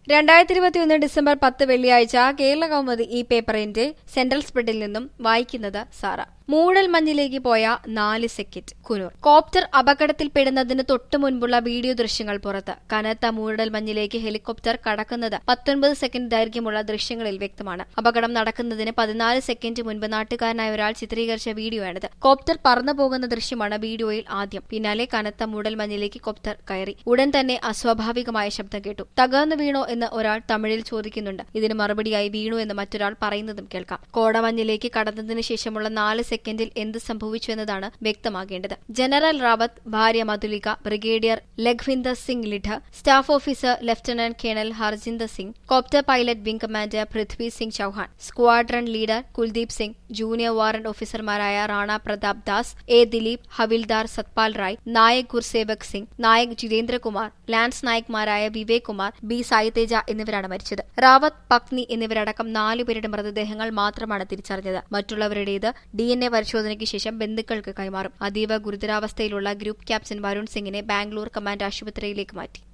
രണ്ടായിരത്തി ഇരുപത്തിയൊന്ന് ഡിസംബർ പത്ത് വെള്ളിയാഴ്ച കേരള കൗമുദി ഈ പേപ്പറിന്റെ സെൻട്രൽ സ്പ്രെഡിൽ നിന്നും വായിക്കുന്നത് സാറ മൂടൽ മഞ്ഞിലേക്ക് പോയ നാല് സെക്കൻഡ് കുനൂർ കോപ്റ്റർ അപകടത്തിൽപ്പെടുന്നതിന് തൊട്ടു മുൻപുള്ള വീഡിയോ ദൃശ്യങ്ങൾ പുറത്ത് കനത്ത മൂടൽ മഞ്ഞിലേക്ക് ഹെലികോപ്റ്റർ കടക്കുന്നത് പത്തൊൻപത് സെക്കൻഡ് ദൈർഘ്യമുള്ള ദൃശ്യങ്ങളിൽ വ്യക്തമാണ് അപകടം നടക്കുന്നതിന് പതിനാല് സെക്കൻഡ് മുൻപ് നാട്ടുകാരനായ ഒരാൾ ചിത്രീകരിച്ച വീഡിയോയാണിത് കോപ്റ്റർ പറന്നു പോകുന്ന ദൃശ്യമാണ് വീഡിയോയിൽ ആദ്യം പിന്നാലെ കനത്ത മൂടൽ മഞ്ഞിലേക്ക് കോപ്റ്റർ കയറി ഉടൻ തന്നെ അസ്വാഭാവികമായ ശബ്ദം കേട്ടു തകർന്നു വീണോ എന്ന് ഒരാൾ തമിഴിൽ ചോദിക്കുന്നുണ്ട് ഇതിന് മറുപടിയായി വീണു എന്ന് മറ്റൊരാൾ പറയുന്നതും കേൾക്കാം കോടമഞ്ഞിലേക്ക് കടന്നതിന് ശേഷമുള്ള നാല് സെക്കൻഡിൽ എന്ത് സംഭവിച്ചു എന്നതാണ് വ്യക്തമാകേണ്ടത് ജനറൽ റാവത്ത് ഭാര്യ Madhulika brigadier Lakhwinder Singh Lidder staff officer lieutenant colonel Harjinder Singh copter pilot wing commander Prithvi Singh Chauhan squadron leader Kuldeep Singh junior warrant ഓഫീസർമാരായ റാണ പ്രതാപ് ദാസ് എ ദിലീപ് ഹവിൽദാർ സത്പാൽ റായ് നായക് ഗുർസേവക് സിംഗ് നായക് ജിതേന്ദ്രകുമാർ ലാൻസ് നായക്മാരായ വിവേക് കുമാർ ബി സായിതേജ എന്നിവരാണ് മരിച്ചത് റാവത്ത് പത്നി എന്നിവരടക്കം നാലുപേരുടെ മൃതദേഹങ്ങൾ മാത്രമാണ് തിരിച്ചറിഞ്ഞത് മറ്റുള്ളവരുടേത് ഡി എൻ എ പരിശോധനയ്ക്ക് ശേഷം ബന്ധുക്കൾക്ക് കൈമാറും അതീവ ഗുരുതരാവസ്ഥയിലുള്ള ഗ്രൂപ്പ് ക്യാപ്റ്റൻ വരുൺ സിംഗിനെ ബാംഗ്ലൂർ കമാൻഡ് ആശുപത്രിയിലേക്ക് മാറ്റി